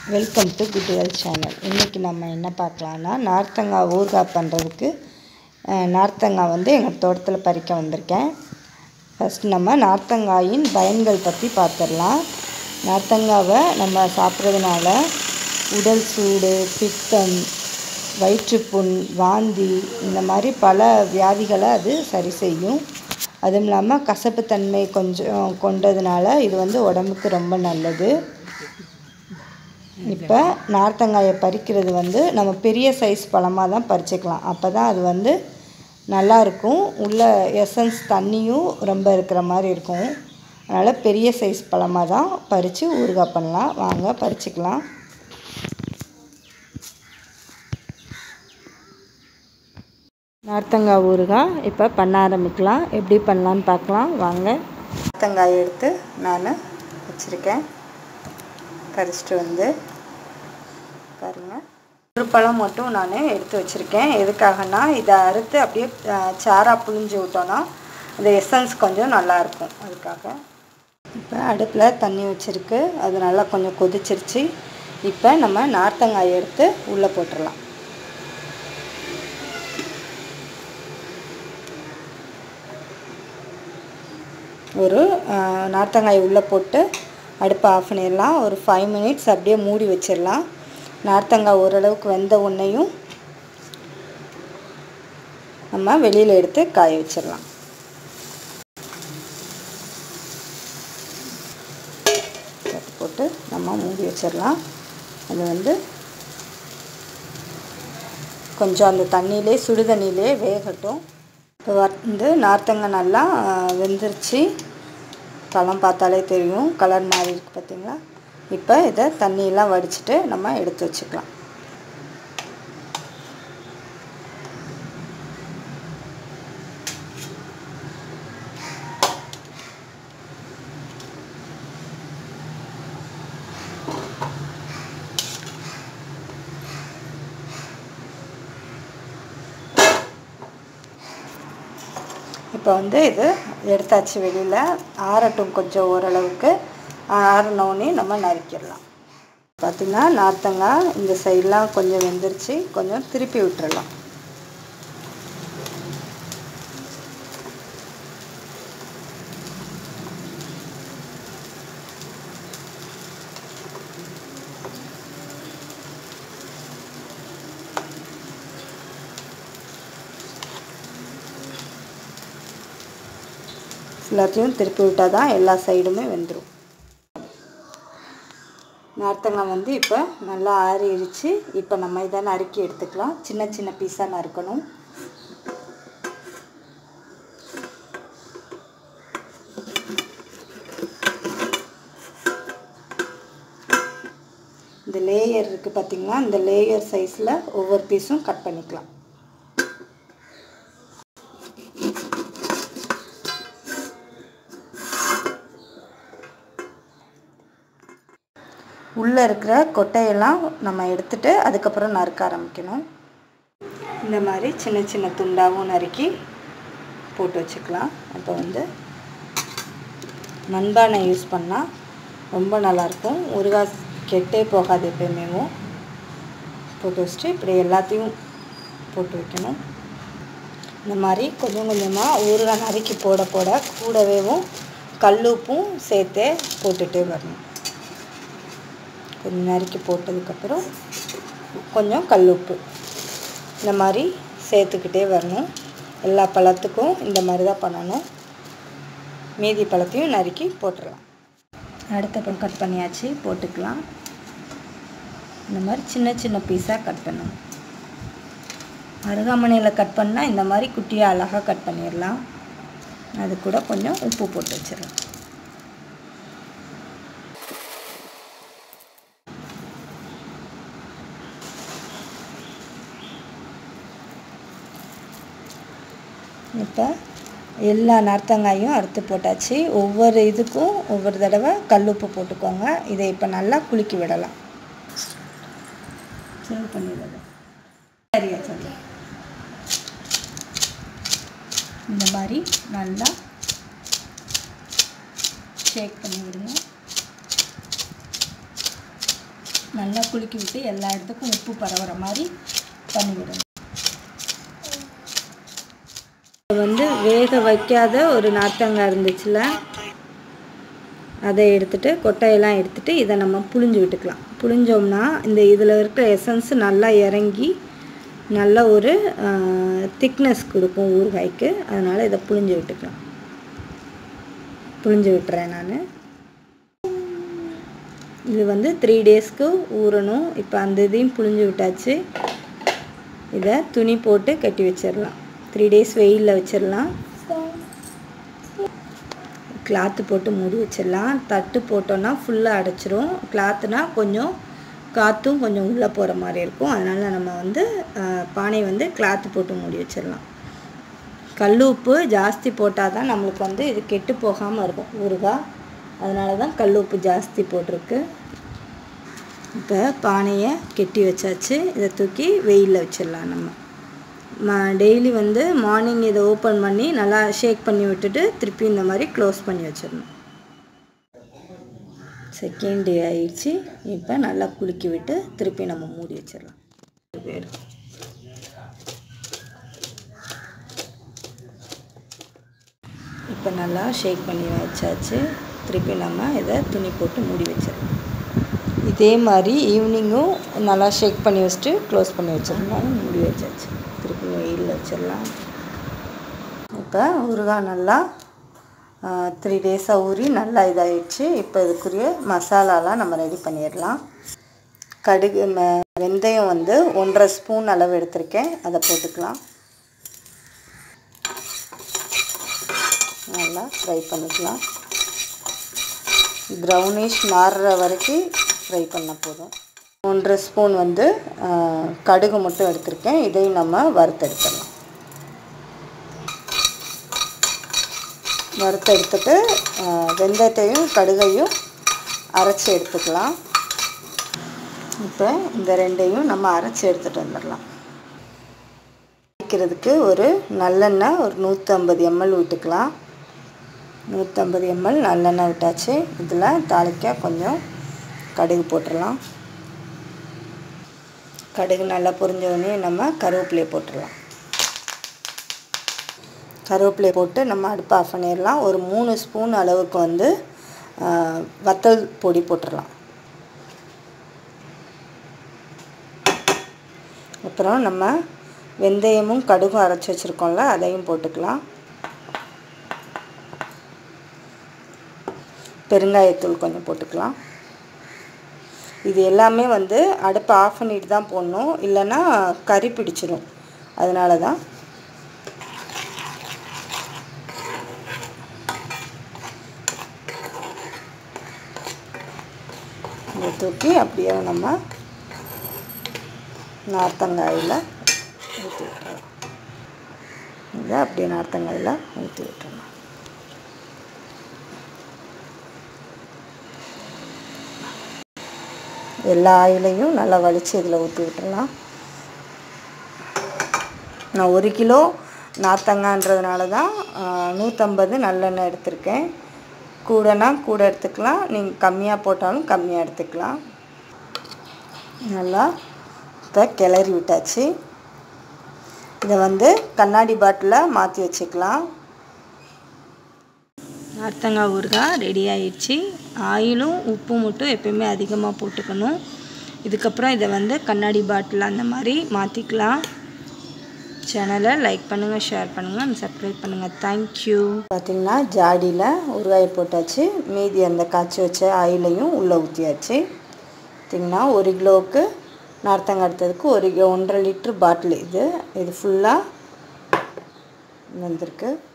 welcome to குட்டுவல் channel இன்றைக்கி நம்ம என்ன பார்க்கலான்னா நார்த்தங்காய் ஊறுகாய் பண்ணுறதுக்கு அஹ், நார்த்தங்காய் வந்து எங்கள் தோட்டத்தில் பறிக்க வந்திருக்கேன் ஃபஸ்ட் நம்ம நார்த்தங்காயின் பயன்கள் பற்றி பார்த்துடலாம் நார்த்தங்காவை நம்ம சாப்பிட்றதுனால உடல் சூடு பித்தம் வயிற்றுப்புண் வாந்தி இந்த மாதிரி பல வியாதிகளை அது சரி செய்யும் அதுவும் இல்லாமல் கசப்புத்தன்மை கொஞ்சம் கொண்டதுனால இது வந்து உடம்புக்கு ரொம்ப நல்லது இப்போ நார்த்தங்காயை பறிக்கிறது வந்து நம்ம பெரிய சைஸ் பழமாக தான் பறிச்சுக்கலாம் அப்போ தான் அது வந்து நல்லா இருக்கும் உள்ள எசன்ஸ் தண்ணியும் ரொம்ப இருக்கிற மாதிரி இருக்கும் அதனால் பெரிய சைஸ் பழமாக தான் பறித்து ஊறுகாய் பண்ணலாம் வாங்க பறிச்சுக்கலாம் நார்த்தங்காய் ஊறுகாய் இப்போ பண்ண ஆரம்பிக்கலாம் எப்படி பண்ணலான்னு பார்க்கலாம் வாங்க நார்த்தங்காய் எடுத்து நான் வச்சுருக்கேன் பறிச்சிட்டு வந்து பாருங்கள் ஒரு பழம் மட்டும் நான் எடுத்து வச்சுருக்கேன் எதுக்காகனா இதை அறுத்து அப்படியே அஹ், சாரா புழிஞ்சு விட்டோன்னா இந்த எசன்ஸ் கொஞ்சம் நல்லாயிருக்கும் அதுக்காக இப்போ அடுப்பில் தண்ணி வச்சுருக்கு அது நல்லா கொஞ்சம் கொதிச்சிருச்சு இப்போ நம்ம நார்த்தங்காய் எடுத்து உள்ளே போட்டுடலாம் ஒரு அஹ், நார்த்தங்காய் உள்ளே போட்டு அடுப்பை ஆஃப் பண்ணிடலாம் ஒரு ஃபைவ் மினிட்ஸ் அப்படியே மூடி வச்சிடலாம் நார்த்தங்காய் ஓரளவுக்கு வெந்த உன்னையும் நம்ம வெளியில் எடுத்து காய வச்சிடலாம் தட்டு போட்டு நம்ம மூடி வச்சிடலாம் அது வந்து கொஞ்சம் அந்த தண்ணியிலே சுடு தண்ணியிலே வேகட்டும் இப்போ வந்து நார்த்தங்காய் நல்லா ஆஹ், வெந்துருச்சு பழம் பார்த்தாலே தெரியும் கலர் மாறி இருக்கு பார்த்தீங்களா இப்போ இதை தண்ணியெல்லாம் வடிச்சிட்டு நம்ம எடுத்து வச்சுக்கலாம் இப்போ வந்து இது எடுத்தாச்சு வெளியில் ஆறட்டும் கொஞ்சம் ஓரளவுக்கு ஆறினோடனே நம்ம நறுக்கிடலாம் பார்த்திங்கன்னா நார்த்தங்காய் இந்த சைடெலாம் கொஞ்சம் வெந்துருச்சு கொஞ்சம் திருப்பி விட்டுறலாம் எல்லாத்தையும் திருப்பி விட்டால் தான் எல்லா சைடுமே வெந்துடும் நார்த்தங்காய் வந்து இப்போ நல்லா ஆறிடுச்சு இப்போ நம்ம இதை நறுக்கி எடுத்துக்கலாம் சின்ன சின்ன பீஸாக நறுக்கணும் இந்த லேயர் இருக்குது பார்த்திங்களா இந்த லேயர் சைஸில் ஒவ்வொரு பீஸும் கட் பண்ணிக்கலாம் உள்ளே இருக்கிற கொட்டையெல்லாம் நம்ம எடுத்துட்டு அதுக்கப்புறம் நறுக்க ஆரம்பிக்கணும் இந்த மாதிரி சின்ன சின்ன துண்டாகவும் நறுக்கி போட்டு வச்சுக்கலாம் அப்போ வந்து மண்பானை யூஸ் பண்ணால் ரொம்ப நல்லாயிருக்கும் ஊறுகாய் கெட்டே போகாது எப்பயுமேவும் போட்டு வச்சுட்டு இப்படி எல்லாத்தையும் போட்டு வைக்கணும் இந்த மாதிரி கொஞ்சம் கொஞ்சமாக ஊறுகாய் நறுக்கி போட போட கூடவேவும் கல்லுப்பும் சேர்த்தே போட்டுகிட்டே வரணும் கொஞ்சம் நறுக்கி போட்டதுக்கப்புறம் கொஞ்சம் கல்லுப்பு இந்த மாதிரி சேர்த்துக்கிட்டே வரணும் எல்லா பழத்துக்கும் இந்த மாதிரி தான் பண்ணணும் மீதி பழத்தையும் நறுக்கி போட்டுடலாம் அடுத்த பழம் கட் பண்ணியாச்சு போட்டுக்கலாம் இந்த மாதிரி சின்ன சின்ன பீஸாக கட் பண்ணணும் அருகாமனையில் கட் பண்ணால் இந்த மாதிரி குட்டியாக அழகாக கட் பண்ணிடலாம் அது கூட கொஞ்சம் உப்பு போட்டு வச்சிடலாம் இப்போ எல்லா நார்த்தங்காயும் அறுத்து போட்டாச்சு ஒவ்வொரு இதுக்கும் ஒவ்வொரு தடவை கல்லுப்பு போட்டுக்கோங்க இதை இப்போ நல்லா குலுக்கி விடலாம் சர்வ் பண்ணிடுறது சரியா சரி இந்த மாதிரி நல்லா ஷேக் பண்ணி விடுங்க நல்லா குலுக்கி விட்டு எல்லா இடத்துக்கும் உப்பு பரவுற மாதிரி பண்ணிவிடணும் வந்து வேக வைக்காத ஒரு நார்த்தங்காய் இருந்துச்சுல அதை எடுத்துட்டு கொட்டையெல்லாம் எடுத்துட்டு இதை நம்ம புழிஞ்சு விட்டுக்கலாம் புழிஞ்சோம்னா இந்த இதில் இருக்கிற எசன்ஸ் நல்லா இறங்கி நல்ல ஒரு திக்னஸ் கொடுக்கும் ஊறுகாய்க்கு அதனால் இதை புழிஞ்சு விட்டுக்கலாம் புழிஞ்சு விட்டுறேன் நான் இது வந்து த்ரீ டேஸ்க்கு ஊறணும் இப்போ அந்த இதையும் புழிஞ்சு விட்டாச்சு இதை துணி போட்டு கட்டி வச்சிடலாம் த்ரீ டேஸ் வெயிலில் வச்சிடலாம் கிளாத்து போட்டு மூடி வச்சிடலாம் தட்டு போட்டோன்னா ஃபுல்லாக அடைச்சிரும் கிளாத்துனா கொஞ்சம் காற்றும் கொஞ்சம் உள்ளே போகிற மாதிரி இருக்கும் அதனால் நம்ம வந்து பானை வந்து கிளாத்து போட்டு மூடி வச்சிடலாம் கல் உப்பு ஜாஸ்தி போட்டால் தான் நம்மளுக்கு வந்து இது கெட்டு போகாமல் இருக்கும் ஊறுகாய் அதனால தான் கல் உப்பு ஜாஸ்தி போட்டிருக்கு இப்போ பானையை கெட்டி வச்சாச்சு இதை தூக்கி வெயிலில் வச்சிடலாம் நம்ம டெய்லி வந்து மார்னிங் இதை ஓப்பன் பண்ணி நல்லா ஷேக் பண்ணி விட்டுட்டு திருப்பி இந்த மாதிரி க்ளோஸ் பண்ணி வச்சிடணும் செகண்ட் டே ஆயிடுச்சு இப்போ நல்லா குலுக்கி விட்டு திருப்பி நம்ம மூடி வச்சிடலாம் இப்போ நல்லா ஷேக் பண்ணி வச்சாச்சு திருப்பி நம்ம இதை துணி போட்டு மூடி வச்சிடலாம் இதே மாதிரி ஈவினிங்கும் நல்லா ஷேக் பண்ணி வச்சுட்டு க்ளோஸ் பண்ணி வச்சிடலாம் மூடி வச்சாச்சு திருப்பி வெயிலில் வச்சிடலாம் இப்போ ஊறுகாய் நல்லா த்ரீ டேஸாக ஊறி நல்லா இதாகிடுச்சு இப்போ இதுக்குரிய மசாலாலாம் நம்ம ரெடி பண்ணிடலாம் கடுகு வெந்தயம் வந்து ஒன்றரை ஸ்பூன் அளவு எடுத்திருக்கேன் அதை போட்டுக்கலாம் நல்லா ஃப்ரை பண்ணிக்கலாம் ப்ரௌனிஷ் மாறுற வரைக்கும் ஃப்ரை பண்ண போதும் ஒன்றரை ஸ்பூன் வந்து கடுகு மட்டும் எடுத்திருக்கேன் இதையும் நம்ம வறுத்தெடுத்துடலாம் வறுத்தெடுத்துட்டு வெந்தயத்தையும் கடுகையும் அரைச்சி எடுத்துக்கலாம் இப்போ இந்த ரெண்டையும் நம்ம அரைச்சி எடுத்துகிட்டு வந்துடலாம் வைக்கிறதுக்கு ஒரு நல்லெண்ணெய் ஒரு நூற்றம்பது எம்எல் விட்டுக்கலாம் நூற்றம்பது எம்எல் நல்லெண்ணெய் விட்டாச்சு இதில் தாளிக்க கொஞ்சம் கடுகு போட்டுடலாம் கடுகு நல்லா பொரிஞ்சோடனே நம்ம கருவேப்பிலையை போட்டுடலாம் கருவேப்பிலையை போட்டு நம்ம அடுப்பை ஆஃப் பண்ணிடலாம் ஒரு மூணு ஸ்பூன் அளவுக்கு வந்து வத்தல் பொடி போட்டுடலாம் அப்புறம் நம்ம வெந்தயமும் கடுகும் அரைச்சி வச்சுருக்கோம்ல அதையும் போட்டுக்கலாம் பெருங்காயத்தூள் கொஞ்சம் போட்டுக்கலாம் இது எல்லாமே வந்து அடுப்பை ஆஃப் பண்ணிட்டு தான் போடணும் இல்லைன்னா கறி பிடிச்சிரும் அதனால தான் இதை தூக்கி அப்படியே நம்ம நார்த்தங்காயில் ஊற்றி விட்டுறலாம் இதை அப்படியே நார்த்தங்காயில் ஊற்றி விட்டுறலாம் எல்லா ஆயிலையும் நல்லா வலித்து இதில் ஊற்றி விட்டுறலாம் நான் ஒரு கிலோ நார்த்தங்கான்றதுனால தான் நூற்றம்பது நல்லெண்ணெய் எடுத்திருக்கேன் கூடனா கூட எடுத்துக்கலாம் நீங்கள் கம்மியாக போட்டாலும் கம்மியாக எடுத்துக்கலாம் நல்லா இப்போ கிளறி விட்டாச்சு இதை வந்து கண்ணாடி பாட்டிலில் மாற்றி வச்சுக்கலாம் நார்த்தங்காய் ஊறுகாய் ரெடி ஆயிடுச்சு ஆயிலும் உப்பு மட்டும் எப்பயுமே அதிகமாக போட்டுக்கணும் இதுக்கப்புறம் இதை வந்து கண்ணாடி பாட்டில் அந்த மாதிரி மாற்றிக்கலாம் சேனலை லைக் பண்ணுங்கள் ஷேர் பண்ணுங்கள் சப்ஸ்கிரைப் பண்ணுங்கள் தேங்க்யூ பார்த்திங்கன்னா ஜாடியில் ஊறுகாயை போட்டாச்சு மீதி அந்த காய்ச்சி வச்ச ஆயிலையும் உள்ளே ஊற்றியாச்சு பார்த்திங்கன்னா ஒரு கிலோவுக்கு நார்த்தங்காய் எடுத்ததுக்கு ஒரு ஒன்றரை லிட்ரு பாட்டில் இது இது ஃபுல்லாக வந்திருக்கு